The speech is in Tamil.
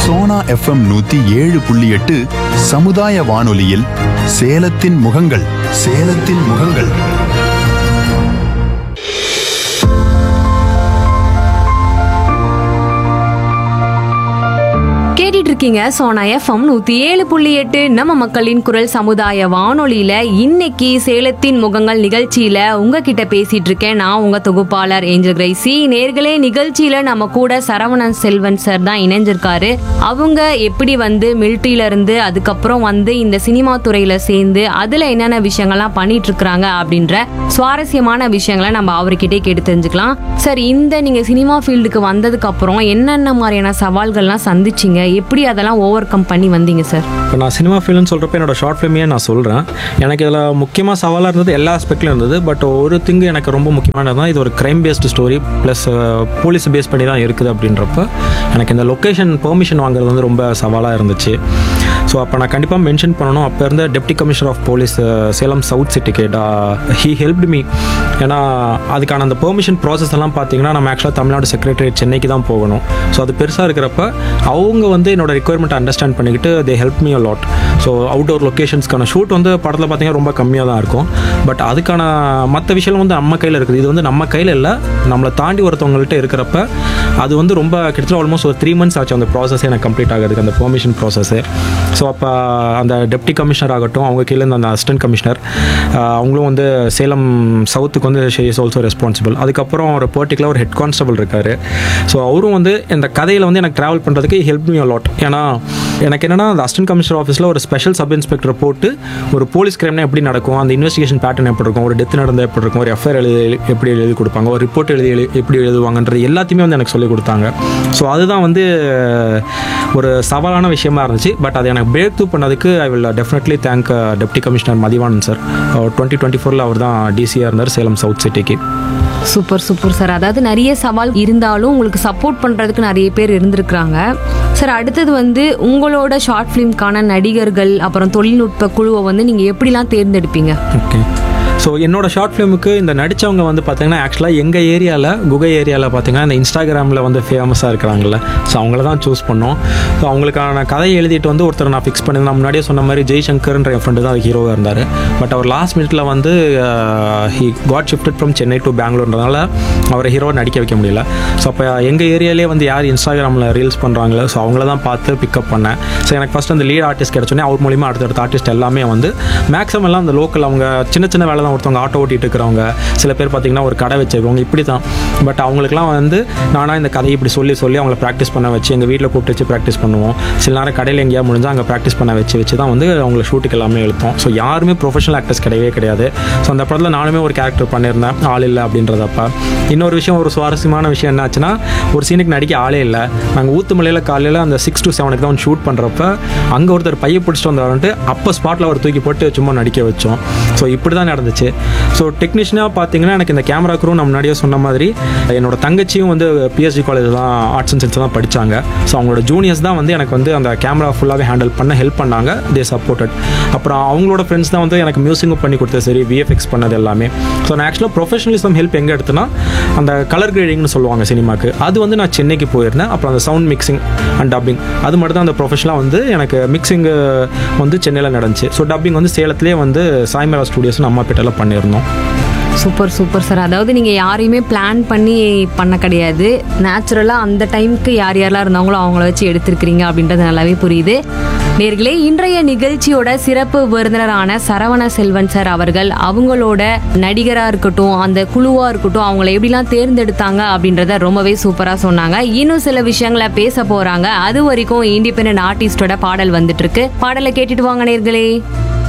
சோனா எஃப்எம் நூத்தி ஏழு புள்ளி எட்டு சமுதாய வானொலியில் சேலத்தின் முகங்கள் சேலத்தின் முகங்கள் கேட்டுட்டு இருக்கீங்க சோனா எஃப்எம் நூத்தி ஏழு புள்ளி எட்டு நம்ம மக்களின் குரல் சமுதாய வானொலியில இன்னைக்கு சேலத்தின் முகங்கள் நிகழ்ச்சியில உங்ககிட்ட பேசிட்டு இருக்கேன் நான் உங்க தொகுப்பாளர் ஏஞ்சல் கிரைசி நேர்களே நிகழ்ச்சியில நம்ம கூட சரவணன் செல்வன் சார் தான் இணைஞ்சிருக்காரு அவங்க எப்படி வந்து மிலிட்ரியில இருந்து அதுக்கப்புறம் வந்து இந்த சினிமா துறையில சேர்ந்து அதுல என்னென்ன விஷயங்கள்லாம் பண்ணிட்டு இருக்காங்க அப்படின்ற சுவாரஸ்யமான விஷயங்களை நம்ம அவர்கிட்டே கேட்டு தெரிஞ்சுக்கலாம் சார் இந்த நீங்க சினிமா ஃபீல்டுக்கு வந்ததுக்கு அப்புறம் என்னென்ன மாதிரியான சவால்கள்லாம் சந்திச்சீங்க எப்படி அதெல்லாம் ஓவர் கம் பண்ணி வந்தீங்க சார் இப்போ நான் சினிமா ஃபீல்டுன்னு சொல்கிறப்ப என்னோட ஷார்ட் ஃபிலிமையே நான் சொல்கிறேன் எனக்கு இதில் முக்கியமாக சவாலாக இருந்தது எல்லா ஆஸ்பெக்ட்லையும் இருந்தது பட் ஒரு திங்கு எனக்கு ரொம்ப முக்கியமானது தான் இது ஒரு crime based story plus police base பண்ணி தான் இருக்குது அப்படின்றப்ப எனக்கு இந்த லொக்கேஷன் பெர்மிஷன் வாங்குறது வந்து ரொம்ப சவாலாக இருந்துச்சு ஸோ அப்போ நான் கண்டிப்பாக மென்ஷன் பண்ணணும் அப்போ இருந்த deputy commissioner of police Salem south சிட்டிக்கு ஹீ ஹெல்ப்டு மீ ஏன்னா அதுக்கான அந்த பெர்மிஷன் ப்ராசஸ் எல்லாம் பார்த்தீங்கன்னா நம்ம ஆக்சுவலாக தமிழ்நாடு செக்ரட்டரியேட் சென்னைக்கு தான் போகணும் ஸோ அது பெருசாக இருக்கிறப்ப அவங்க வந்து என்னோட ரெக்குயர்மெண்ட் அண்டர்ஸ்டாண்ட் பண்ணிக்கிட்டு they help me lot so outdoor லொக்கேஷன்ஸ்க்கான ஷூட் வந்து படத்தில் பார்த்தீங்கன்னா ரொம்ப கம்மியாக தான் இருக்கும் பட் அதுக்கான மற்ற விஷயம் வந்து நம்ம கையில் இருக்குது இது வந்து நம்ம கையில் இல்லை நம்மளை தாண்டி ஒருத்தவங்கள்ட்ட இருக்கிறப்ப அது வந்து ரொம்ப கிட்டத்தட்ட ஆல்மோஸ்ட் ஒரு த்ரீ மந்த்ஸ் ஆச்சு அந்த ப்ராசஸ் எனக்கு கம்ப்ளீட் ஆகிறதுக்கு அந்த பெர்மிஷன் ப்ராசஸ்ஸு ஸோ அப்போ அந்த டெப்டி கமிஷனர் ஆகட்டும் அவங்க கீழே இருந்த அந்த அசிஸ்டன்ட் கமிஷனர் அவங்களும் வந்து சேலம் சவுத்துக்கு வந்து ஷே இஸ் ஆல்சோ ரெஸ்பான்சிபிள் அதுக்கப்புறம் ஒரு பர்டிகுலர் ஒரு ஹெட் கான்ஸ்டபிள் இருக்கார் ஸோ அவரும் வந்து இந்த கதையில் வந்து எனக்கு ட்ராவல் பண்ணுறதுக்கு ஹெல்ப் மீ லாட் ஏன்னா எனக்கு என்னன்னா அந்த அசிஸ்டன்ட் கமிஷனர் ஆஃபீஸில் ஒரு ஸ்பெஷல் சப் இன்ஸ்பெக்டர் போட்டு ஒரு போலீஸ் கிரைம்னா எப்படி நடக்கும் அந்த இன்வெஸ்டிகேஷன் பேட்டர்ன் எப்படி இருக்கும் ஒரு டெத் நடந்தால் எப்படி இருக்கும் ஒரு எஃப்ஐஆர் எழுதி எப்படி எழுதி கொடுப்பாங்க ஒரு ரிப்போர்ட் எழுதி எழு- எப்படி எழுதுவாங்கன்றது எல்லாத்தையுமே வந்து எனக்கு சொல்லி கொடுத்தாங்க ஸோ அதுதான் வந்து ஒரு சவாலான விஷயமா இருந்துச்சு பட் அதை எனக்கு பிரேக் த்ரூ பண்ணதுக்கு I will definitely thank deputy commissioner Mathivanan sir twenty twenty ஃபோரில் அவர் தான் டிசியாக இருந்தார் சேலம் சவுத் சிட்டிக்கு சூப்பர் சூப்பர் சார் அதாவது நிறைய சவால் இருந்தாலும் உங்களுக்கு சப்போர்ட் பண்றதுக்கு நிறைய பேர் இருந்திருக்கிறாங்க சார் அடுத்தது வந்து உங்களோட ஷார்ட் ஃபிலிம்க்கான நடிகர்கள் அப்புறம் தொழில்நுட்ப குழுவை வந்து நீங்க எப்படிலாம் தேர்ந்தெடுப்பீங்க ஓகே ஸோ என்னோட ஷார்ட் ஃபிலிமுக்கு இந்த நடித்தவங்க வந்து பார்த்தீங்கன்னா ஆக்சுவலாக எங்கள் ஏரியாவில் குகை ஏரியாவில் பார்த்தீங்கன்னா இந்த இன்ஸ்டாகிராமில் வந்து ஃபேமஸாக இருக்கிறாங்கல்ல ஸோ அவங்கள தான் சூஸ் பண்ணோம் ஸோ அவங்களுக்கான கதையை எழுதிட்டு வந்து ஒருத்தர் நான் ஃபிக்ஸ் பண்ணி நான் முன்னாடியே சொன்ன மாதிரி ஜெய்சங்கர்ன்ற என் ஃப்ரெண்டு தான் அது ஹீரோவாக இருந்தார் பட் அவர் லாஸ்ட் மினிட்ல வந்து he got shifted from Chennai to பெங்களூர்ன்றதுனால அவரை ஹீரோவை நடிக்க வைக்க முடியல ஸோ அப்போ எங்கள் ஏரியாலே வந்து யார் இன்ஸ்டாகிராமில் ரீல்ஸ் பண்ணுறாங்களோ ஸோ அவங்கள தான் பார்த்து பிக்கப் பண்ணேன் ஸோ எனக்கு ஃபஸ்ட் அந்த லீட் ஆர்டிஸ்ட் கிடச்சோன்னே அவர் மூலிமா அடுத்தடுத்த ஆர்டிஸ்ட் எல்லாமே வந்து மேக்ஸிமம் எல்லாம் அந்த லோக்கல் அவங்க சின்ன சின்ன வேலை தான் ஒருத்தவங்க ஆட்டோ ஓட்டிட்டு இருக்கிறவங்க சில பேர் பார்த்தீங்கன்னா ஒரு கடை வச்சிருக்கவங்க இப்படி தான் பட் அவங்களுக்குலாம் வந்து நானாக இந்த கதையை இப்படி சொல்லி சொல்லி அவங்கள ப்ராக்டிஸ் பண்ண வச்சு எங்கள் வீட்டில் கூப்பிட்டு வச்சு ப்ராக்டிஸ் பண்ணுவோம் சில நேரம் கடையில் எங்கேயா முடிஞ்சால் அங்கே ப்ராக்டிஸ் பண்ண வச்சு வச்சு தான் வந்து அவங்கள ஷூட்டுக்கு எல்லாமே எழுப்போம் ஸோ யாருமே ப்ரொஃபஷனல் ஆக்டர்ஸ் கிடையவே கிடையாது ஸோ அந்த படத்தில் நானுமே ஒரு கேரக்டர் பண்ணியிருந்தேன் ஆள் இல்லை அப்படின்றதப்ப இன்னொரு விஷயம் ஒரு சுவாரஸ்யமான விஷயம் என்னாச்சுன்னா ஒரு சீனுக்கு நடிக்க ஆளே இல்லை நாங்கள் ஊத்துமலையில் காலையில் அந்த சிக்ஸ் டு செவனுக்கு தான் ஷூட் பண்ணுறப்ப அங்கே ஒருத்தர் பைய பிடிச்சிட்டு வந்தாருன்ட்டு அப்போ ஸ்பாட்டில் அவர் தூக்கி போட்டு சும்மா நடிக்க வச்சோம் ஸோ இப்படி தான் நடந்துச்சு ஸோ டெக்னீஷியனாக பார்த்தீங்கன்னா எனக்கு இந்த கேமரா க்ரூ நான் முன்னாடியே சொன்ன மாதிரி என்னோட தங்கச்சியும் வந்து பிஎஸ்சி காலேஜ் தான் ஆர்ட்ஸ் அண்ட் சயின்ஸ் தான் படித்தாங்க ஸோ அவங்களோட ஜூனியர்ஸ் தான் வந்து எனக்கு வந்து அந்த கேமரா ஃபுல்லாகவே ஹேண்டில் பண்ண ஹெல்ப் பண்ணாங்க தே சப்போர்ட்டட் அப்புறம் அவங்களோட ஃப்ரெண்ட்ஸ் தான் வந்து எனக்கு மியூசிக்கும் பண்ணி கொடுத்தது சரி விஎஃப்எக்ஸ் பண்ணது எல்லாமே ஸோ நான் ஆக்சுவலாக ப்ரொஃபஷனலிசம் ஹெல்ப் எங்கே எடுத்தேன்னா அந்த கலர் கிரேடிங்னு சொல்லுவாங்க சினிமாக்கு அது வந்து நான் சென்னைக்கு போயிருந்தேன் அப்புறம் அந்த சவுண்ட் மிக்சிங் அண்ட் டப்பிங் அது மட்டும் தான் அந்த ப்ரொஃபஷனலாக வந்து எனக்கு மிக்சிங்கு வந்து சென்னையில் நடந்துச்சு ஸோ டப்பிங் வந்து சேலத்திலே வந்து சாய்மரா ஸ்டூடியோஸ் அம்மாப்பேட்டையில் பண்ணியிருந்தோம் சூப்பர் சூப்பர் சார் அதாவது நீங்கள் யாரையுமே பிளான் பண்ணி பண்ண கிடையாது நேச்சுரலாக அந்த டைம்க்கு யார் யாரெல்லாம் இருந்தாங்களோ அவங்கள வச்சு எடுத்திருக்கிறீங்க அப்படின்றது நல்லாவே புரியுது நேர்களே இன்றைய நிகழ்ச்சியோட சிறப்பு விருந்தினரான சரவண செல்வன் சார் அவர்கள் அவங்களோட நடிகராக இருக்கட்டும் அந்த குழுவாக இருக்கட்டும் அவங்கள எப்படிலாம் தேர்ந்தெடுத்தாங்க அப்படின்றத ரொம்பவே சூப்பராக சொன்னாங்க இன்னும் சில விஷயங்களை பேச போகிறாங்க அது வரைக்கும் இண்டிபெண்ட் ஆர்டிஸ்டோட பாடல் வந்துட்டு இருக்கு பாடலை கேட்டுட்டு வாங்க நேர்களே